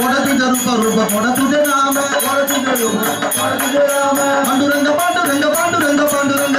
Code तुझे रूप रूप कोड तुझे नाम कोड तुझे रूप कोड तुझे नाम पांडुरंग पांडुरंग पांडुरंग पांडुरंग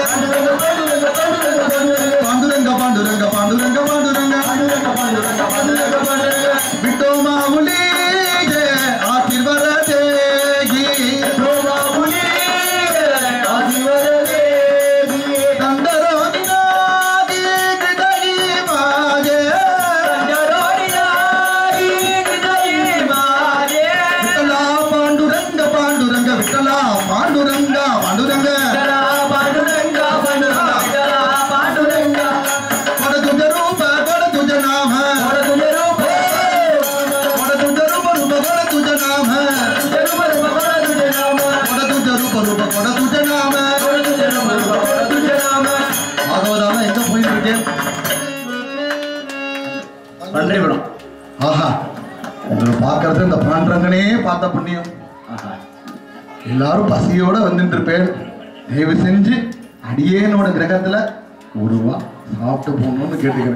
पांडुरंग पांडुरंग पांडुरंग पांडुरंग पांडुरंग पांडुरंग बिट्टो माऊली गे आशीर्वाद देगी बिट्टो माऊली गे आशीर्वाद देगी दंडरोनी नागी गिदगी मागे दंडरोनी नागी गिदगी मागे विठला पांडुरंग पांडुरंग विठला पांडुरंग पांडुरंग विठला पांडुरंग पांडुरंग विठला पांडुरंग कोड तुझे रूप कोड तुझे नाम है कोड तुझे रूप कोड तुझे रूप रूप कोड तुझे नाम है तुझे रूप रूप कोड तुझे नाम है कोड तुझे रूप रूप कोड तुझे नाम है कोड तुझे रूप रूप कोड तुझे नाम है பாகவதாம எங்க போயிட்டு இருக்கேன் பன்றி படம் ஆஹா உங்களை பார்க்கறது இந்த பாண்டரங்கனே பார்த்த புண்ணியம் ஆஹா எல்லாரும் பசியோட வந்துட்டு இருப்பேன் தயவு செஞ்சு அடியேனோட கிரகத்துல ஒரு ரூபா சாப்பிட்டு போகணும்னு கேட்டுக்கிறேன்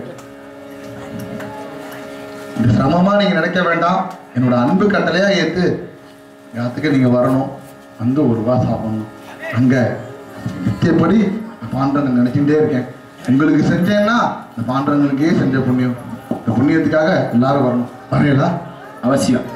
இந்த சிரமமா நீங்க நினைக்க வேண்டாம் என்னோட அன்பு கட்டளையா ஏத்து யாத்துக்கு நீங்க வரணும் வந்து ஒரு ரூபா சாப்பிடணும் அங்க நித்தியப்படி பாண்டரங்க நினைச்சுட்டே இருக்கேன் உங்களுக்கு செஞ்சேன்னா இந்த பாண்டரங்களுக்கே செஞ்ச புண்ணியம் இந்த புண்ணியத்துக்காக எல்லாரும் வரணும் வரீங்களா அவசியம்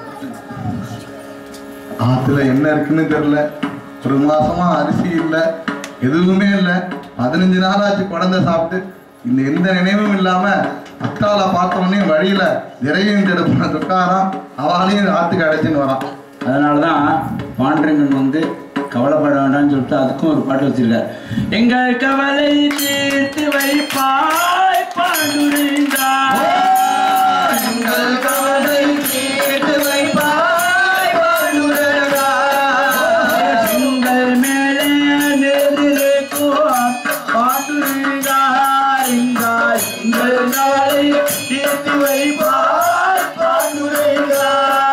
ஆத்துல என்ன இருக்குன்னு தெரியல ஒரு மாசமா அரிசி இல்ல எதுவுமே இல்ல பதினஞ்சு நாளாச்சு குழந்தை சாப்பிட்டு இந்த எந்த நினைவும் இல்லாம அக்கால பார்த்த உடனே வழியில இறையும் தடுப்புன துக்காராம் அவளையும் ஆத்துக்கு அடைச்சுன்னு வரான் அதனாலதான் பாண்டரங்கன் வந்து கவலைப்பட வேண்டாம்னு சொல்லிட்டு அதுக்கும் ஒரு பாட்டு வச்சிருக்காரு எங்கள் கவலை தீர்த்து வைப்பாய் பாண்டுரங்கா எங்கள் கவலை கேட்டு வைப்பாய் பாண்டுரங்கா. எங்கள் மேலே நெருக்கும் பாண்டுரங்கா எங்கள் எங்கள் கவலை தீர்த்து வைப்பாய் பாண்டுரங்கா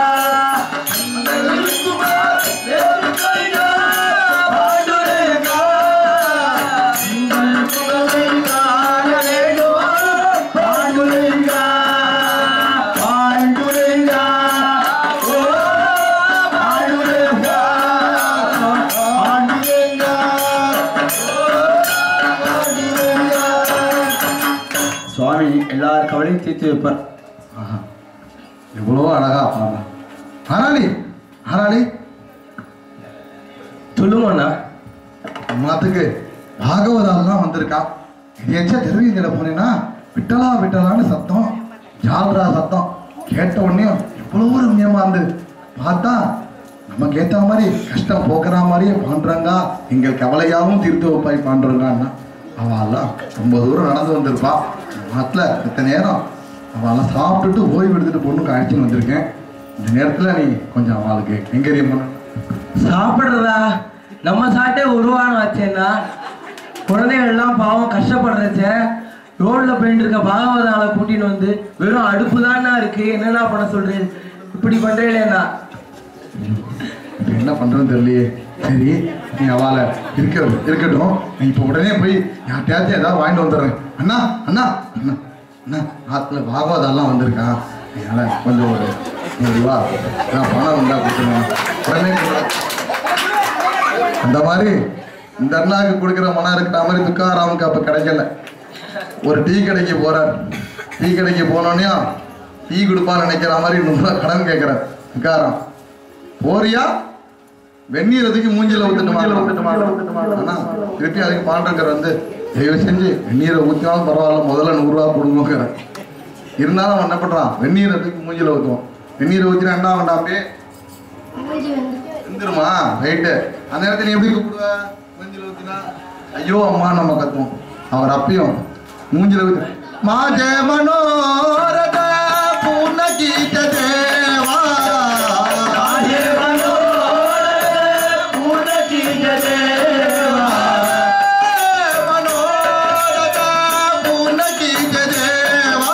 சுவாமி எல்லார் கவலையும் தீர்த்து வைப்பார் ஆஹா. எவ்வளோ அழகா பாடுறான் ஆராளி ஆராளி சொல்லுங்க அண்ணா அம்மாத்துக்கு பாகவதாலாம் வந்திருக்கா எச்சா திருவியந்திர போனேன்னா விட்டலா விட்டலான்னு சத்தம் ஜால்ரா சத்தம் கேட்ட உடனே எவ்வளோ ரம்யமா இருந்து பார்த்தா நமக்கு ஏத்த மாதிரி கஷ்டம் போக்குற மாதிரியே பாண்டுறாங்க எங்கள் கவலையாவும் தீர்த்து வைப்பாய் பாண்டுறாங்கன்னா அவெல்லாம் ரொம்ப தூரம் நடந்து வந்திருப்பா மாத்துல இத்தனை நேரம் அவெல்லாம் சாப்பிட்டுட்டு ஓய்வு எடுத்துட்டு பொண்ணுக்கு அழைச்சின்னு வந்திருக்கேன் இந்த நேரத்துல நீ கொஞ்சம் அவளுக்கு எங்கேயும் பண்ண சாப்பிடுறதா நம்ம சாப்பிட்டே ஒரு வாரம் ஆச்சேன்னா குழந்தைகள் எல்லாம் பாவம் கஷ்டப்படுறச்ச ரோட்ல போயிட்டு இருக்க பாகவதால கூட்டின்னு வந்து வெறும் அடுப்பு தானா இருக்கு என்னென்ன பண்ண சொல்றேன் இப்படி பண்றேன்னா இப்ப என்ன பண்றேன்னு தெரியலையே சரி நீ அவளை இருக்கிறது இருக்கட்டும் நீ இப்போ உடனே போய் யார்கிட்டயாச்சும் ஏதாவது வாங்கிட்டு வந்துடுறேன் அண்ணா அண்ணா அண்ணா அண்ணா ஆத்துல பாகவதெல்லாம் வந்திருக்கான் அதனால கொஞ்சம் ஒரு நூறு ரூபா நான் பணம் இருந்தா கொடுத்துருவேன் உடனே கொடு. அந்த மாதிரி இந்த அண்ணாவுக்கு கொடுக்குற மனம் இருக்கிற மாதிரி துக்காராமுக்கு அப்ப கிடைக்கல ஒரு டீ கடைக்கு போறார் டீ கடைக்கு போனோடனே டீ கொடுப்பான்னு நினைக்கிற மாதிரி நூறுரூவா கடன் கேட்குறார் துக்காராம் போறியா வெந்நீர் அதுக்கு மூஞ்சில ஊத்துட்டுமா அண்ணா திருப்பி அதுக்கு பாண்டங்கர் வந்து தயவு செஞ்சு வெந்நீரை ஊத்தினாலும் பரவாயில்ல முதல்ல நூறுரூவா கொடுங்கோங்கிற இருந்தாலும் அவன் என்ன பண்றான் வெந்நீரை தூக்கி மூஞ்சில ஊத்துவான் வெந்நீரை ஊத்தினா என்ன வேண்டாம் அப்படியே இருந்துருமா ரைட்டு அந்த நேரத்துல நீ எப்படி கூப்பிடுவ மூஞ்சில ஊத்தினா ஐயோ அம்மா நம்ம கத்துவோம் அவர் அப்பயும் மூஞ்சில ஊத்து மாஜ மனோரத பூர்ண கீத தேவா மனோரத பூர்ண கீத தேவா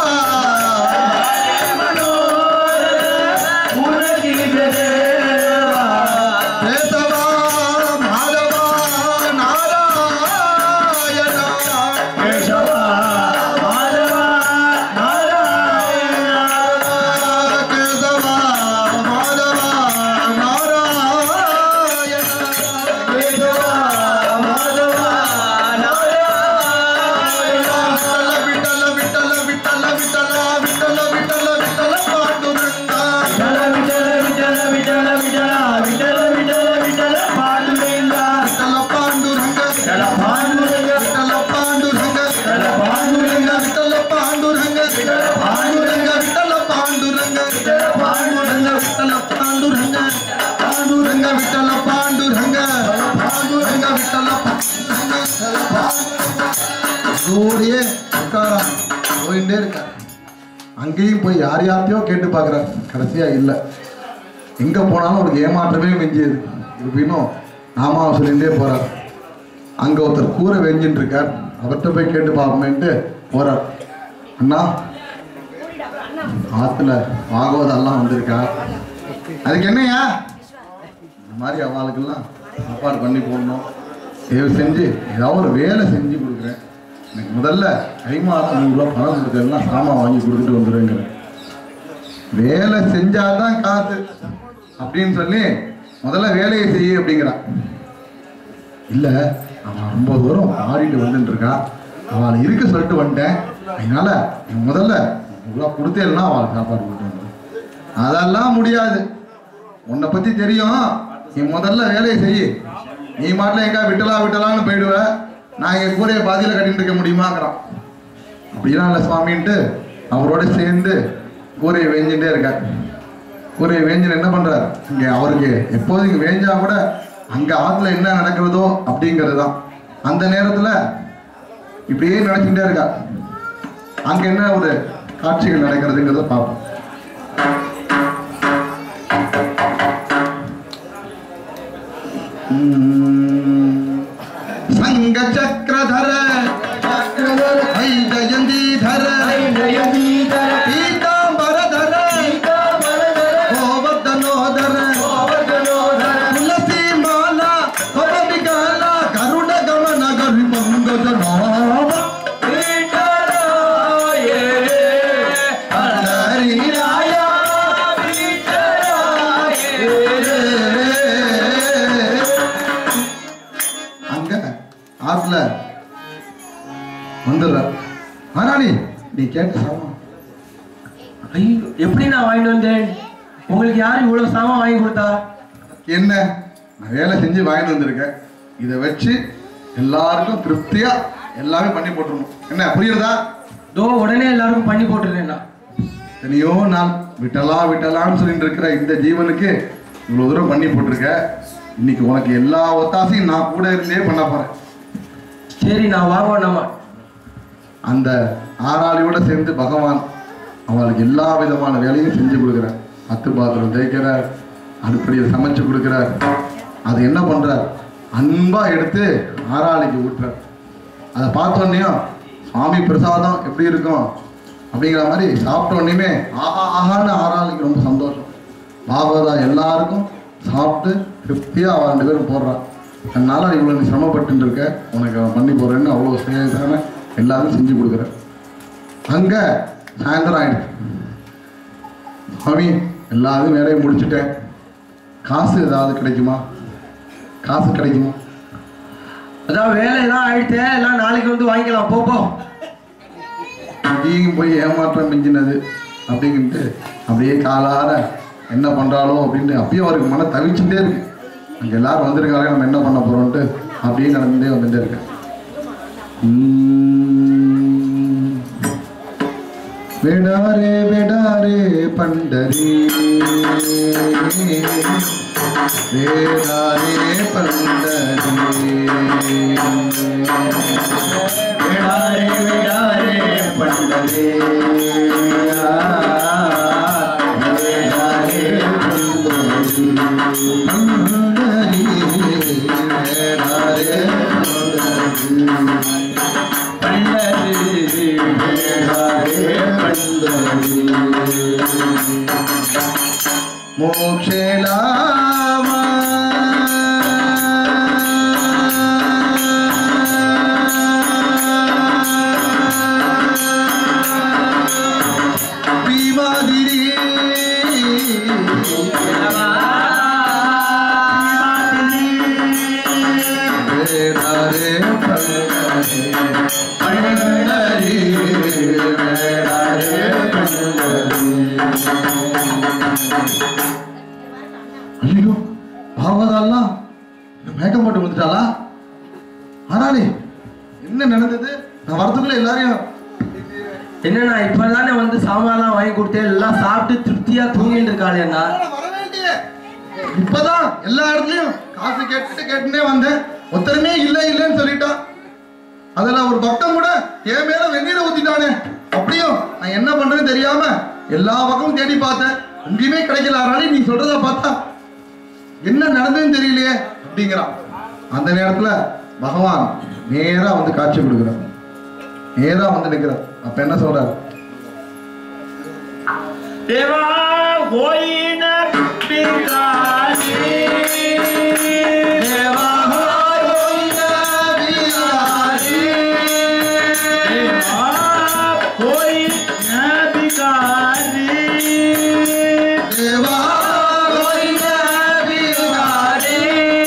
கேசவா மாதவா நாராயணா அங்கேயும் போய் யார் யார்த்தையோ கேட்டு பார்க்குறார் கடைசியா இல்லை எங்க போனாலும் அவருக்கு ஏமாற்றமே மிஞ்சியது இருப்பினும் நாமாவை சொல்லிகிட்டே போறார் அங்க ஒருத்தர் கூரை வெஞ்சின்னு இருக்கார் அவர்கிட்ட போய் கேட்டு பார்ப்போமேன்ட்டு போறார் அண்ணா ஆத்துல பாகவதெல்லாம் வந்திருக்கா அதுக்கு என்னையா இந்த மாதிரி அவளுக்கெல்லாம் சாப்பாடு பண்ணி போடணும் தயவு செஞ்சு ஏதாவது ஒரு வேலை செஞ்சு கொடுக்குறேன் எனக்கு முதல்ல கைமாசம் நூறுரூவா பணம் கொடுக்குறேன்னா சாமான் வாங்கி கொடுத்துட்டு வந்துடுங்கிறேன் வேலை செஞ்சாதான் காசு அப்படின்னு சொல்லி முதல்ல வேலையை செய்ய அப்படிங்கிறான் இல்ல அவன் ரொம்ப தூரம் ஆடிட்டு வந்துட்டு இருக்கா அவளை இருக்க சொல்லிட்டு வந்துட்டேன் அதனால நீ முதல்ல இவ்வளோ கொடுத்தேன்னா அவளுக்கு சாப்பாடு கொடுத்து வந்துடு அதெல்லாம் முடியாது உன்னை பத்தி தெரியும் நீ முதல்ல வேலையை செய் நீ மாட்டில் எங்க விட்டலா விட்டலான்னு போயிடுவ நான் எங்க கூரையை பாதியில கட்டிட்டு இருக்க முடியுமாங்கிறான் அப்படிலாம் இல்லை சுவாமின்ட்டு அவரோட சேர்ந்து கூரையை வேஞ்சிட்டே இருக்கார் கூரையை வேஞ்சின்னு என்ன பண்றார் இங்க அவருக்கு எப்போதும் இங்க வேஞ்சா கூட அங்க ஆத்துல என்ன நடக்கிறதோ அப்படிங்கிறது தான் அந்த நேரத்துல இப்படியே நினைச்சுட்டே இருக்கா அங்க என்ன ஒரு காட்சிகள் நடக்கிறதுங்கிறத பார்ப்போம் உம். சங்க சக்கரதர ஐ ஜயந்தீதர பீதாம்பரதர கோவர்தனோதர துளசி மாலா கபடிகால கருட கமன கரி பங்கஜ நாம ஹரிராயா அங்க ஆத்துல வந்துடுற ஆனாடி நீ கேட்ட சாமான் ஐயோ எப்படி நான் வாங்கிட்டு வந்தேன் உங்களுக்கு யார் இவ்வளவு சாமான் வாங்கி கொடுத்தா என்ன நான் வேலை செஞ்சு வாங்கிட்டு வந்திருக்கேன் இதை வச்சு எல்லாருக்கும் திருப்தியா எல்லாமே பண்ணி போட்டுருணும் என்ன புரியுறதா தோ உடனே எல்லாருக்கும் பண்ணி போட்டுருந்தேன்னா எத்தனையோ நாள் விட்டலா விட்டலான்னு சொல்லிட்டு இருக்கிற இந்த ஜீவனுக்கு இவ்வளவு தூரம் பண்ணி போட்டிருக்க இன்னைக்கு உனக்கு எல்லா ஒத்தாசையும் நான் கூட இருந்தே பண்ண போறேன் சரி நான் வாங்குவேன் நம்ம அந்த ஆறாளியோட சேர்ந்து பகவான் அவளுக்கு எல்லா விதமான வேலையும் செஞ்சு கொடுக்குறார் அத்து பாத்திரம் தேய்க்கிறார் அடுப்படியில் சமைச்சு கொடுக்குறார் அது என்ன பண்றார் அன்பா எடுத்து ஆறாளிக்கு ஊட்டுறார் அதை பார்த்தோன்னையும் சுவாமி பிரசாதம் எப்படி இருக்கும் அப்படிங்கிற மாதிரி சாப்பிட்ட உடனேயுமே ஆஹா ஆஹான்னு ஆறாளிக்கு ரொம்ப சந்தோஷம் பாகவதா எல்லாருக்கும் சாப்பிட்டு திருப்தியாக அவன் ரெண்டு பேரும் போடுறான் அதனால இவ்வளோ நீ சிரமப்பட்டு இருக்க உனக்கு அவன் பண்ணி போடுறேன்னு அவ்வளோ சேதான எல்லாரும் செஞ்சு கொடுக்குறேன் அங்கே சாயந்தரம் ஆயிடுச்சு சுவாமி எல்லாத்தையும் வேலையை முடிச்சுட்டேன் காசு ஏதாவது கிடைக்குமா காசு கிடைக்குமா அதான் வேலை தான் ஆயிடுச்சு எல்லாம் நாளைக்கு வந்து வாங்கிக்கலாம் போ போ இங்கேயும் போய் ஏமாற்றம் மிஞ்சினது அப்படின்ட்டு அப்படியே காலார என்ன பண்றாளோ அப்படின்ட்டு அப்பயும் அவருக்கு மன தவிச்சுட்டே இருக்கு அங்கே எல்லாரும் வந்திருக்காங்க நம்ம என்ன பண்ண போறோம்ட்டு அப்படியே நடந்துட்டே வந்துட்டே இருக்கேன் உம். விடாரே விடாரே பண்டரி வேடாரே பண்டரி விடாரே விடாரே பண்டரி வேடாரே பண்டரி பண்டரி வேடாரே பண்டரி பண்டரி மோக்ஷேலாமா பீமாதிரி வேடாரே பண்டரி பண்டரி வேடாரே பண்டரி ஐயோ பாவதாலாம் மேக்கம் போட்டு வந்துட்டாளா ஆனாலே என்ன நடந்தது நான் வரதுக்குள்ள எல்லாரையும் என்னண்ணா இப்பதானே வந்து சாமான்லாம் வாங்கி கொடுத்தேன் எல்லாம் சாப்பிட்டு திருப்தியா தூங்கிட்டு இருக்காளேண்ணா வர வேண்டிய இப்பதான் எல்லா இடத்துலயும் காசு கேட்டுட்டு கேட்டுட்டே வந்தேன் ஒருத்தருமே இல்ல இல்லைன்னு சொல்லிட்டான் அதுல ஒரு பக்தன் கூட என் மேல வெந்நீரை ஊத்திட்டானே அப்படியும் நான் என்ன பண்றேன்னு தெரியாம எல்லா பக்கமும் தேடி பார்த்தேன் எங்கேயுமே கிடைக்கல அதனால நீ சொல்றத பார்த்தா என்ன நடந்ததுன்னு தெரியலையே அப்படிங்கிறான் அந்த நேரத்துல பகவான் நேரா வந்து காட்சி கொடுக்குறார் நேரா வந்து நிக்கிறார் அப்ப என்ன சொல்றாரு देवा होई न बिगारी देवा होई न बिगारी देवा होई न बिगारी தேவா கோயில வீராடி,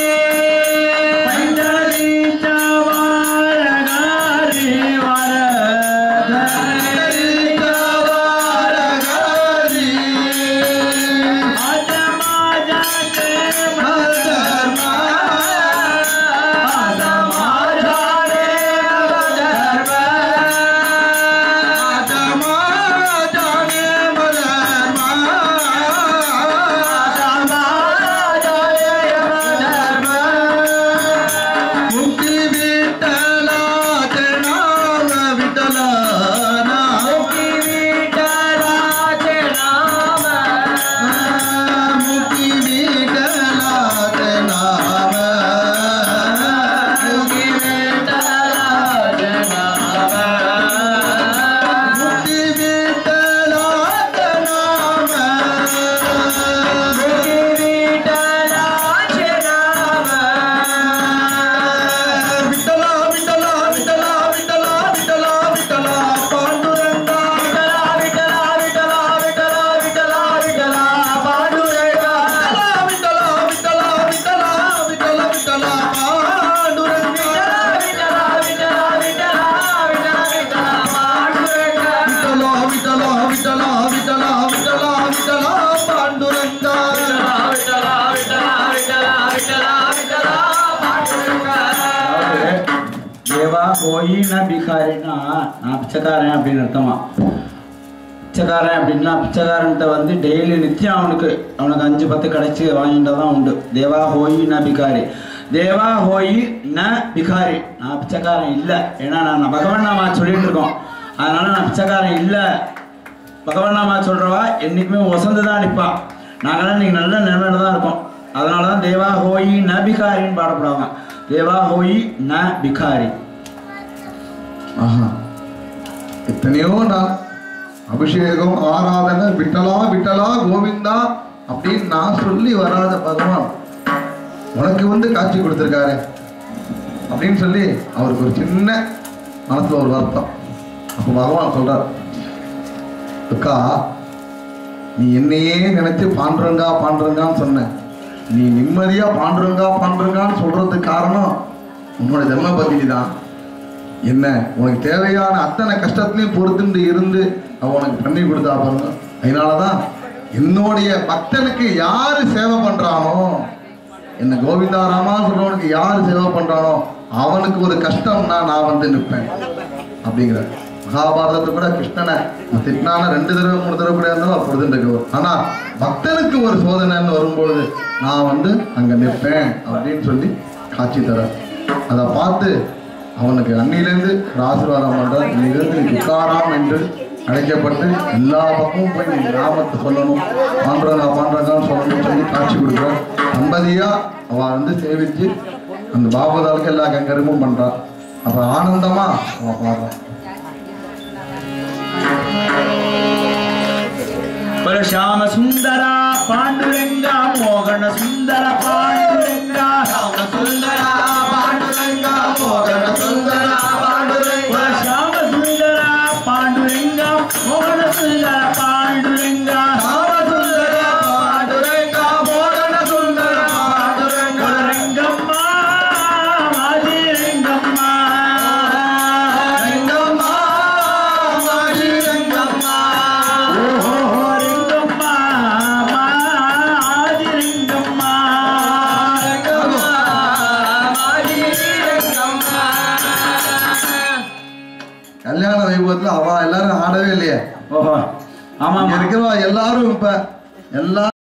पंडरी चवार गारी वरद கரிகாரகாரி, आत्मा जागे மதர்மா, आत्मा जागे ஆதமா ஜானே மதர்மா, முக்தி விட்டலா ஜனாவ விட்டலா முக்தி விட்டலா ஜனாவ முக்தி விட்டலா ஜனாவ முக்தி விட்டலா ஜனாவ முக்தி விட்டலா ஜனாவ முக்தி விட்டலா ஜனாவ விட்டலா விட்டலா விட்டலா விட்டலா விட்டலா விட்டலா பாண்டுரங்கா விட்டலா விட்டலா விட்டலா விட்டலா விட்டலா விட்டலா பாண்டுரங்கா விட்டலா விட்டலா விட்டலா விட்டலா விட்டலா பாண்டுரங்கா விட்டலா விட்டலா விட்டலா விட்டலா விட்டலா பாண்டுரங்கா விட்டலா விட்டலா விட்டலா விட்டலா விட்டலா விட்டலா பாண்டுரங்கா விட்டலா விட்டலா விட்டலா விட்டலா விட்டலா விட்டலா பாண்டுரங்கா தேவா போய் நான் பிக்காரின்னா நான் பிச்சைக்காரன் அப்படின்னு அர்த்தமா பிச்சைக்காரன் அப்படின்னா பிச்சைக்காரன்ட்ட வந்து டெய்லி நித்தியம் அவனுக்கு அவனுக்கு அஞ்சு பத்து கிடைச்சி வாங்கிட்டு தான் உண்டு தேவா ஹோயி ந பிகாரி தேவா ஹோயி ந பிகாரி நான் பிச்சைக்காரன் இல்லை ஏன்னா நான் பகவான் நாமா சொல்லிட்டு இருக்கோம் அதனால நான் பிச்சைக்காரன் இல்லை பகவான் நாமா சொல்றவா என்னைக்குமே வசந்து தான் நிற்பா நாங்களாம் இன்னைக்கு நல்ல நிலைமையில தான் இருக்கோம் அதனால தான் தேவா ஹோயி ந பிகாரின்னு பாடப்படுவாங்க தேவா ஹோயி ந பிகாரி ஆஹா எத்தனையோ நாள் அபிஷேகம் ஆராதனை விட்டலா விட்டலா கோவிந்தா அப்படின்னு நான் சொல்லி வராத பகவான் உனக்கு வந்து காட்சி கொடுத்துருக்காரு அப்படின்னு சொல்லி அவருக்கு ஒரு சின்ன மனசுல ஒரு வருத்தம் அப்போ பகவான் சொல்றார் அக்கா நீ என்னையே நினைச்சு பாண்டுறங்கா பாண்டுறங்கான்னு சொன்ன நீ நிம்மதியா பாண்டுறங்கா பாண்டுறங்கான்னு சொல்றதுக்கு காரணம் உன்னோட ஜென்ம பத்தினி தான் என்ன உனக்கு தேவையான அத்தனை கஷ்டத்துலையும் பொறுத்துண்டு இருந்து அவன் உனக்கு பண்ணி கொடுத்தா பாருங்க அதனாலதான் என்னுடைய பக்தனுக்கு யாரு சேவை பண்றானோ என்ன கோவிந்தா ராமா சொல்றவனுக்கு யாரு சேவை பண்றானோ அவனுக்கு ஒரு கஷ்டம்னா நான் வந்து நிற்பேன் அப்படிங்கிற மகாபாரதத்தை கூட கிருஷ்ணனை திட்டினான ரெண்டு தடவை மூணு தடவை கூட இருந்தாலும் அப்பொழுது இருக்கு ஆனா பக்தனுக்கு ஒரு சோதனைன்னு வரும்பொழுது நான் வந்து அங்க நிற்பேன் அப்படின்னு சொல்லி காட்சி தர அதை பார்த்து அவனுக்கு அன்னிலேருந்து ஒரு ஆசீர்வாதம் பண்றார் இன்னிலிருந்து நீ துக்காராம் என்று அழைக்கப்பட்டு எல்லா பக்கமும் போய் நீ நாமத்தை சொல்லணும் பாண்டுறங்கா பாண்டுறங்கான்னு சொல்லணும்னு சொல்லி காட்சி கொடுக்குறார் தம்பதியா அவ வந்து சேவிச்சு அந்த பாபதாளுக்கு எல்லா கங்கரமும் பண்றா அப்ப ஆனந்தமா அவ பாடுறான் पर श्याम सुंदर पांडुरंगा मोहन सुंदर पांडुरंगा श्याम सुंदर पांडुरंगा मोहन सुंदर पांडुरंगा श्याम सुंदर पांडुरंगा मोहन सुंदर पांडुरंगा श्याम सुंदर पांडुरंगा मोहन सुंदर पांडुरंगा रंगम्मा माजी रंगम्मा रंगम्मा माजी रंगम्मा ఓహో రింగమ్మ మాది రింగమ్మ రింగమ్మ మాది రింగమ్మ கல்யாண வைபவத்துல அவ எல்லாரும் ஆடவே இல்லையே ஓஹோ ஆமா இங்க இருக்கிறவா எல்லாரும் இப்ப எல்லா